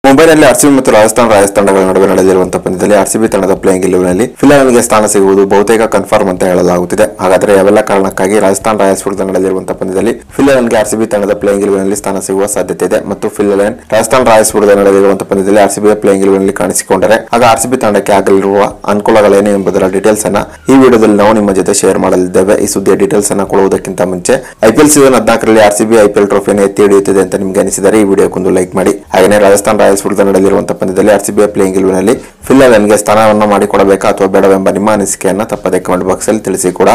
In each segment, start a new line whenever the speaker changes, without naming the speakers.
ಮುಂಬೈನಲ್ಲಿ ಆರ್ಸಿಬಿ ಮತ್ತು ರಾಜಸ್ಥಾನ್ ರಾಯಲ್ಸ್ ತಂಡಗಳ ನಡುವೆ ನಡೆದಿರುವಂತಹ ಪಂದ್ಯದಲ್ಲಿ ಆರ್ಸಿಬಿ ತಂಡದ ಪ್ಲೇಯಿಂಗ್ ಇಲೆವೆನ್ನಲ್ಲಿ ಫಿಲಾನ್ಗೆ ಸ್ಥಾನ ಸಿಗುವುದು ಬಹುತೇಕ ಕನ್ಫರ್ಮ್ ಅಂತ ಹೇಳಲಾಗುತ್ತಿದೆ ಹಾಗಾದರೆ ಯಾವೆಲ್ಲ ಕಾರಣಕ್ಕಾಗಿ ರಾಜಸ್ಥಾನ್ ರಾಯಲ್ಸ್ ವಿರುದ್ಧ ನಡೆದಿರುವಂತಹ ಪಂದ್ಯದಲ್ಲಿ ಫಿಲಾನ್ಗೆ ಆರ್ಸಿಬಿ ತಂಡದ ಪ್ಲೇಯಿಂಗ್ ಇಲೆವೆನ್ನಲ್ಲಿ ಸ್ಥಾನ ಸಿಗುವ ಸಾಧ್ಯತೆ ಇದೆ ಮತ್ತು ಫಿಲನ್ ರಾಜಸ್ಥಾನ್ ರಾಯಲ್ಸ್ ವಿರುದ್ಧ ನಡೆದಿರುವಂತಹ ಪಂದ್ಯದಲ್ಲಿ ಆರ್ಸಿಬಿ ಪ್ಲೇಯಿಂಗ್ ಇಲೆವೆನ್ನಲ್ಲಿ ಕಾಣಿಸಿಕೊಂಡರೆ ಆಗ ಆರ್ಸಿಬಿ ತಂಡಕ್ಕೆ ಆಗಲಿರುವ ಅನುಕೂಲಗಳೇನು ಎಂಬುದರ ಡೀಟೇಲ್ಸ್ ಅನ್ನ ಈ ವಿಡಿಯೋದಲ್ಲಿ ನಾವು ನಿಮ್ಮ ಜೊತೆ ಶೇರ್ ಮಾಡಲಿದ್ದೇವೆ ಈ ಸುದ್ದಿಯ ಡೀಟೇಲ್ಸ್ ಅನ್ನ ಕೊಡುವುದಕ್ಕಿಂತ ಮುಂಚೆ ಐಪಿಎಲ್ ಸೀಸನ್ ಹದಿನಾಲ್ಕರಲ್ಲಿ ಆರ್ಸಿಬಿ ಐಪಿಎಲ್ ಟ್ರೋಫಿಯನ್ನು ಎತ್ತಿ ಹಿಡಿಯುತ್ತಿದೆ ಅಂತ ನಿಮ್ಗೆ ಅನಿಸಿದರೆ ಈ ವಿಡಿಯೋಕ್ಕೊಂದು ಲೈಕ್ ಮಾಡಿ ಹಾಗೆಯೇ ರಾಜಸ್ಥಾನ್ ರಾಯಲ್ಸ್ ವಿರುದ್ಧ ನಡೆದಿರುವಂತಹ ಪಂದ್ಯದಲ್ಲಿ ಆರ್ಸಿಬಿ ಪ್ಲೇಯಿಂಗ್ ಇಲೆವೆನ್ನಲ್ಲಿ ಫಿಲ್ಲನ್ಗೆ ಸ್ಥಾನವನ್ನು ಮಾಡಿಕೊಡಬೇಕಾ ಅಥವಾ ಬೇಡವೆಂಬ ನಿಮ್ಮ ಅನಿಸಿಕೆಯನ್ನ ತಪ್ಪದೆ ಕಮೆಂಟ್ ಬಾಕ್ಸ್ ಅಲ್ಲಿ ತಿಳಿಸಿ ಕೂಡ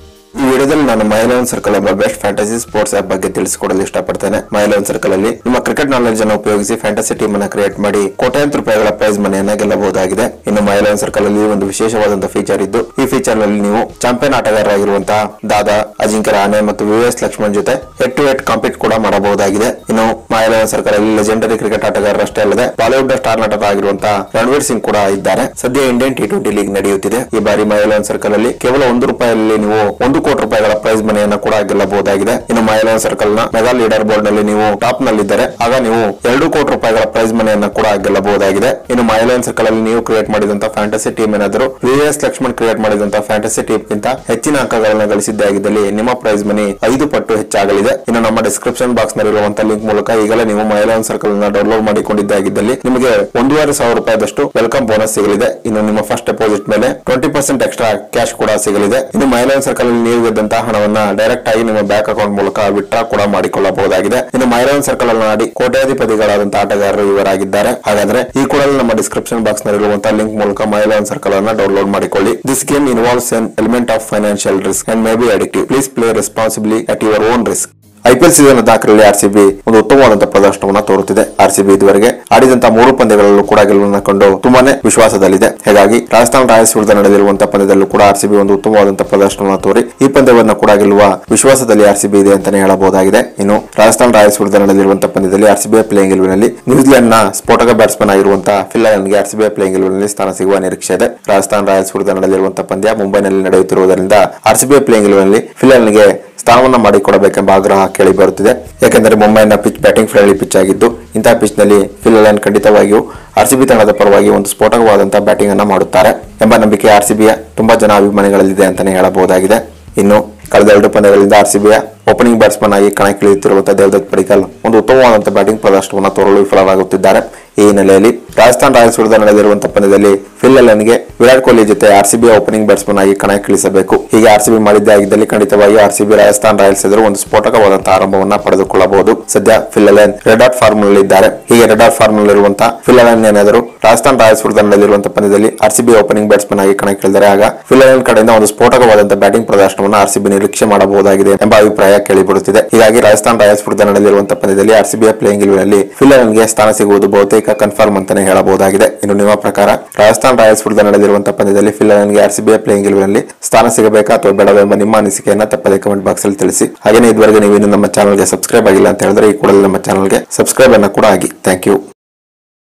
ಈ ವಿಡಿಯೋದಲ್ಲಿ ನಾನು ಮೈ ಲೆವೆನ್ ಸರ್ಕಲ್ ಎಂಬ ಬೆಸ್ಟ್ ಫ್ಯಾಂಟಸಿ ಸ್ಪೋರ್ಟ್ಸ್ ಆಪ್ ಬಗ್ಗೆ ತಿಳಿಸಿಕೊಡಲು ಇಷ್ಟಪಡ್ತೇನೆ ಮೈ ಲೆವೆನ್ ಸರ್ಕಲ್ ಅಲ್ಲಿ ನಿಮ್ಮ ಕ್ರಿಕೆಟ್ ನಾಲೆಜ್ ಅನ್ನು ಉಪಯೋಗಿಸಿ ಫ್ಯಾಂಟಸಿ ಟೀಮ್ ಅನ್ನು ಕ್ರಿಯೇಟ್ ಮಾಡಿ ಕೋಟ್ಯಾಂತರ ರೂಪಾಯಿಗಳ ಪ್ರೈಸ್ ಮನೆಯನ್ನ ಗೆಲ್ಲಬಹುದಾಗಿದೆ ಇನ್ನು ಮೈ ಲೆವೆನ್ ಸರ್ಕಲ್ ಅಲ್ಲಿ ಒಂದು ವಿಶೇಷವಾದಂತಹ ಫೀಚರ್ ಇದ್ದು ಈ ಫೀಚರ್ ನಲ್ಲಿ ನೀವು ಚಾಂಪಿಯನ್ ಆಟಗಾರರಾಗಿರುವಂತಹ ದಾದಾ ಅಜಿಂಕ್ಯ ರಾಣೆ ಮತ್ತು ವಿವೇಸ್ ಲಕ್ಷ್ಮಣ್ ಜೊತೆ ಹೆಡ್ ಟು ಹೆಡ್ ಕಾಂಪೀಟ್ ಕೂಡ ಮಾಡಬಹುದಾಗಿದೆ ಇನ್ನು ಮೈ ಲೆವೆನ್ ಸರ್ಕಲ್ ಅಲ್ಲಿ ಲೆಜೆಂಡರಿ ಕ್ರಿಕೆಟ್ ಆಟಗಾರರಷ್ಟೇ ಅಲ್ಲದೆ ಬಾಲಿವುಡ್ ಸ್ಟಾರ್ ನಟರಾಗಿರುವಂತಹ ರಣವೀರ್ ಸಿಂಗ್ ಕೂಡ ಇದ್ದಾರೆ ಸದ್ಯ ಇಂಡಿಯನ್ ಟಿ ಟ್ವೆಂಟಿ ಲೀಗ್ ನಡೆಯುತ್ತಿದೆ ಈ ಬಾರಿ ಮೈ ಲೆವೆನ್ ಸರ್ಕಲ್ ಅಲ್ಲಿ ಕೇವಲ ಒಂದು ರೂಪಾಯಿಯಲ್ಲಿ ನೀವು ಒಂದು ಕೋಟಿ ರೂಪಾಯಿಗಳ ಪ್ರೈಸ್ ಮನೆಯನ್ನ ಕೂಡ ಗೆಲ್ಲಬಹುದಾಗಿದೆ ಇನ್ನು ಮೈ ಲೆವೆನ್ ಸರ್ಕಲ್ ನ ಮೆಗಾ ಲೀಡರ್ ಬೋರ್ಡ್ ನಲ್ಲಿ ನೀವು ಟಾಪ್ ನಲ್ಲಿದ್ದರೆ ಆಗ ನೀವು ಎರಡು ಕೋಟಿ ರೂಪಾಯಿಗಳ ಪ್ರೈಸ್ ಮನೆಯನ್ನ ಕೂಡ ಗೆಲ್ಲಬಹುದಾಗಿದೆ ಇನ್ನು ಮೈ ಲೆವೆನ್ ಸರ್ಕಲ್ ಅಲ್ಲಿ ನೀವು ಕ್ರಿಯೇಟ್ ಮಾಡಿದಂತಹ ಫ್ಯಾಂಟಸಿ ಟೀಮ್ ಏನಾದರೂ ವಿಎಸ್ ಲಕ್ಷ್ಮಣ್ ಕ್ರಿಯೇಟ್ ಮಾಡಿದಂತಹ ಫ್ಯಾಂಟಸಿ ಟೀಮ್ ಗಿಂತ ಹೆಚ್ಚಿನ ಅಂಕಗಳನ್ನು ಗಳಿಸಿದ್ದೇ ಆಗಿದ್ದಲ್ಲಿ ನಿಮ್ಮ ಪ್ರೈಸ್ ಮನಿ ಐದು ಪಟ್ಟು ಹೆಚ್ಚಾಗಲಿದೆ ಇನ್ನು ನಮ್ಮ ಡಿಸ್ಕ್ರಿಪ್ಷನ್ ಬಾಕ್ಸ್ ನಲ್ಲಿರುವಂತಹ ಲಿಂಕ್ ಮೂಲಕ ಈಗಲೇ ನೀವು ಮೈ ಲೆವೆನ್ ಸರ್ಕಲ್ ನ ಡೌನ್ಲೋಡ್ ಮಾಡಿಕೊಂಡಿದ್ದಾಗಿದ್ದಲ್ಲಿ ನಿಮಗೆ ಒಂದೂವರೆ ಸಾವಿರ ರೂಪಾಯಿದಷ್ಟು ವೆಲ್ಕಮ್ ಬೋನಸ್ ಸಿಗಲಿದೆ ಇನ್ನು ನಿಮ್ಮ ಫಸ್ಟ್ ಡೆಪಾಸಿಟ್ ಮೇಲೆ ಟ್ವೆಂಟಿ ಪರ್ಸೆಂಟ್ ಎಕ್ಸ್ಟ್ರಾ ಕ್ಯಾಶ್ ಕೂಡ ಸಿಗಲಿದೆ ಇನ್ನು ಮೈ ಲೆವೆನ್ ಸರ್ಕಲ್ ಅಲ್ಲಿ ನೀವು ಗೆದ್ದಂತಹ ಹಣವನ್ನ ಡೈರೆಕ್ಟ್ ಆಗಿ ನಿಮ್ಮ ಬ್ಯಾಂಕ್ ಅಕೌಂಟ್ ಮೂಲಕ ವಿತ್ಡ್ರಾ ಕೂಡ ಮಾಡಿಕೊಳ್ಳಬಹುದಾಗಿದೆ ಇನ್ನು ಮೈ ಲೆವೆನ್ ಸರ್ಕಲ್ ಅನ್ನು ಆಡಿ ಕೋಟ್ಯಾಧಿಪತಿಗಳಾದಂತಹ ಆಟಗಾರರು ಇವರಾಗಿದ್ದಾರೆ ಹಾಗಾದ್ರೆ ಈ ಕೂಡ ನಮ್ಮ ಡಿಸ್ಕ್ರಿಪ್ಷನ್ ಬಾಕ್ಸ್ ನಲ್ಲಿರುವಂತಹ ಲಿಂಕ್ ಮೂಲಕ ಮೈ ಲೆವೆನ್ ಸರ್ಕಲ್ ಅನ್ನ ಡೌನ್ಲೋಡ್ ಮಾಡಿಕೊಳ್ಳಿ this game involves an element of financial risk and may be addictive please play responsibly at your own risk IPL season ದಾಖಲೆಯಲ್ಲಿ ಆರ್ಸಿಬಿ ಒಂದು ಉತ್ತಮವಾದಂತಹ ಪ್ರದರ್ಶನವನ್ನು ತೋರುತ್ತಿದೆ ಆರ್ಸಿಬಿ ಇದುವರೆಗೆ ಆಡಿದಂತಹ ಮೂರು ಪಂದ್ಯಗಳಲ್ಲೂ ಕೂಡ ಗೆಲುವನ್ನು ಕಂಡು ತುಂಬಾನೇ ವಿಶ್ವಾಸದಲ್ಲಿದೆ ಹೀಗಾಗಿ ರಾಜಸ್ಥಾನ್ ರಾಯಲ್ಸ್ ವಿರುದ್ಧ ನಡೆದಿರುವಂತಹ ಪಂದ್ಯದಲ್ಲೂ ಕೂಡ ಆರ್ಸಿಬಿ ಒಂದು ಉತ್ತಮವಾದಂತಹ ಪ್ರದರ್ಶನವನ್ನು ತೋರಿ ಈ ಪಂದ್ಯವನ್ನು ಕೂಡ ಗೆಲ್ಲುವ ವಿಶ್ವಾಸದಲ್ಲಿ ಆರ್ಸಿಬಿ ಇದೆ ಅಂತಾನೆ ಹೇಳಬಹುದಾಗಿದೆ ಇನ್ನು ರಾಜಸ್ಥಾನ್ ರಾಯಲ್ಸ್ ವಿರುದ್ಧ ನಡೆದಿರುವಂತಹ ಪಂದ್ಯದಲ್ಲಿ ಆರ್ಸಿಬಿ ಪ್ಲೇಯಿಂಗ್ ಗೆಲುವಿನಲ್ಲಿ ನ್ಯೂಜಿಲೆಂಡ್ ನ ಸ್ಫೋಟಕ ಬ್ಯಾಟ್ಸ್ಮನ್ ಆಗಿರುವಂತಹ ಫಿಲ್ಲನ್ಗೆ ಆರ್ಸಿಬಿ ಪ್ಲೇಯಿಂಗ್ ಗೆಲುವಿನಲ್ಲಿ ಸ್ಥಾನ ಸಿಗುವ ನಿರೀಕ್ಷೆ ಇದೆ ರಾಜಸ್ಥಾನ್ ರಾಯಲ್ಸ್ ವಿರುದ್ಧ ನಡೆದಿರುವಂತಹ ಪಂದ್ಯ ಮುಂಬೈನಲ್ಲಿ ನಡೆಯುತ್ತಿರುವುದರಿಂದ ಆರ್ಸಿಬಿ ಪ್ಲೇಯಿಂಗ್ ಗೆಲುವಿನಲ್ಲಿ ಫಿಲ್ಲನ್ಗೆ ಸ್ಥಾನವನ್ನ ಮಾಡಿಕೊಡಬೇಕೆಂಬ ಆಗ್ರಹ ಕೇಳಿ ಬರುತ್ತಿದೆ ಯಾಕೆಂದರೆ ಮುಂಬೈನ ಪಿಚ್ ಬ್ಯಾಟಿಂಗ್ ಫ್ರೆಂಡ್ಲಿ ಪಿಚ್ ಆಗಿದ್ದು ಇಂತಹ ಪಿಚ್ ನಲ್ಲಿ ಫಿಲ್ಲನ್ ಖಂಡಿತವಾಗಿಯೂ ಆರ್ಸಿಬಿ ತಂಡದ ಪರವಾಗಿ ಒಂದು ಸ್ಫೋಟಕವಾದಂತಹ ಬ್ಯಾಟಿಂಗ್ ಅನ್ನ ಮಾಡುತ್ತಾರೆ ಎಂಬ ನಂಬಿಕೆ ಆರ್ಸಿಬಿಯ ತುಂಬಾ ಜನ ಅಭಿಮಾನಿಗಳಲ್ಲಿದೆ ಅಂತಾನೆ ಹೇಳಬಹುದಾಗಿದೆ ಇನ್ನು ಕಳೆದ ಎರಡು ಪಂದ್ಯಗಳಿಂದ ಆರ್ಸಿಬಿಯ ಓಪನಿಂಗ್ ಬ್ಯಾಟ್ಸ್ಮನ್ ಆಗಿ ಕಣಕ್ಕಿಳಿಯುತ್ತಿರುವಂತಹ ದೇವದತ್ ಪಡಿಕಲ್ ಒಂದು ಉತ್ತಮವಾದಂತಹ ಬ್ಯಾಟಿಂಗ್ ಪ್ರದರ್ಶನವನ್ನು ತೋರಲು ವಿಫಲರಾಗುತ್ತಿದ್ದಾರೆ ಈ ಹಿನ್ನೆಲೆಯಲ್ಲಿ ರಾಜಸ್ಥಾನ್ ರಾಯಲ್ಸ್ ವಿರುದ್ಧ ನಡೆದಿರುವಂತಹ ಪಂದ್ಯದಲ್ಲಿ ಫಿಲ್ ಅಲನ್ಗೆ ವಿರಾಟ್ ಕೊಹ್ಲಿ ಜೊತೆ ಆರ್ಸಿಬಿ ಓಪನಿಂಗ್ ಬ್ಯಾಟ್ಸ್ಮನ್ ಆಗಿ ಕಣಕ್ಕಿಳಿಸಬೇಕು ಹೀಗೆ ಆರ್ಸಿಬಿ ಮಾಡಿದ್ದೇ ಆಗಿದ್ದಲ್ಲಿ ಖಂಡಿತವಾಗಿ ಆರ್ಸಿಬಿ ರಾಜಸ್ಥಾನ್ ರಾಯಲ್ಸ್ ಎದುರು ಒಂದು ಸ್ಫೋಟಕವಾದಂತಹ ಆರಂಭವನ್ನ ಪಡೆದುಕೊಳ್ಳಬಹುದು ಸದ್ಯ Phil Allen red hot form ನಲ್ಲಿ ಇದ್ದಾರೆ ಹೀಗೆ ರೆಡ್ ಆಟ್ ಫಾರ್ಮ್ ನಲ್ಲಿರುವಂತಹ ಫಿಲ್ ಅಲನ್ ಏನಾದರೂ ರಾಜಸ್ಥಾನ್ ರಾಯಲ್ಸ್ ವಿರುದ್ಧ ನಡೆದಿರುವಂತಹ ಪಂದ್ಯದಲ್ಲಿ ಆರ್ಸಿಬಿ ಓಪನಿಂಗ್ ಬ್ಯಾಟ್ಸ್ಮನ್ ಆಗಿ ಕಣಕ್ಕಿಳಿದರೆ ಆಗ ಫಿಲ್ ಅಲನ್ ಕಡೆಯಿಂದ ಒಂದು ಸ್ಫೋಟಕವಾದಂತಹ ಬ್ಯಾಟಿಂಗ್ ಪ್ರದರ್ಶನವನ್ನು ಆರ್ಸಿಬಿ ನಿರೀಕ್ಷೆ ಮಾಡಬಹುದಾಗಿದೆ ಎಂಬ ಅಭಿಪ್ರಾಯ ಕೇಳಿಬರುತ್ತಿದೆ ಹೀಗಾಗಿ ರಾಜಸ್ಥಾನ್ ರಾಯಲ್ಸ್ ವಿರುದ್ಧ ನಡೆದಿರುವಂತಹ ಪಂದ್ಯದಲ್ಲಿ ಆರ್ಸಿಬಿಯ ಪ್ಲೇಯಿಂಗ್ ಇಲ್ವಿನಲ್ಲಿ ಫಿಲ್ ಅಲನ್ಗೆ ಸ್ಥಾನ ಸಿಗುವುದು ಬಹುತೇಕ ಕನ್ಫರ್ಮ್ ಅಂತಾನೆ ಹೇಳಬಹುದಾಗಿದೆ ಇನ್ನು ನಿಮ್ಮ ಪ್ರಕಾರ ರಾಜಸ್ಥಾನ್ ರಾಯಲ್ಸ್ ವಿರುದ್ಧ ನಡೆದಿರುವಂತಹ ಪಂದ್ಯದಲ್ಲಿ ಫಿಲ್ ಅಲನ್ಗೆ ಆರ್ಸಿಬಿಯ ಪ್ಲೇಯಿಂಗ್ ಇಲ್ವಿನಲ್ಲಿ ಸ್ಥಾನ ಸಿಗಬೇಕಾ ಅಥವಾ ಬೇಡವೆಂಬ ನಿಮ್ಮ ಅನಿಸಿಕೆಯನ್ನ ತಪ್ಪದೆ ಕಮೆಂಟ್ ಬಾಕ್ಸ್ ಅಲ್ಲಿ ತಿಳಿಸಿ ಹಾಗೆಯೇ ಇದುವರೆಗೆ ನೀವು ಇನ್ನು ನಮ್ಮ ಚಾನಲ್ಗೆ ಸಬ್ಸ್ಕ್ರೈಬ್ ಆಗಿಲ್ಲ ಅಂತ ಹೇಳಿದ್ರೆ ಈ ಕೂಡಲೇ ನಮ್ಮ ಚಾನಲ್ಗೆ ಸಬ್ಸ್ಕ್ರೈಬ್ ಅನ್ನ ಕೂಡ ಆಗಿ ಥ್ಯಾಂಕ್ ಯು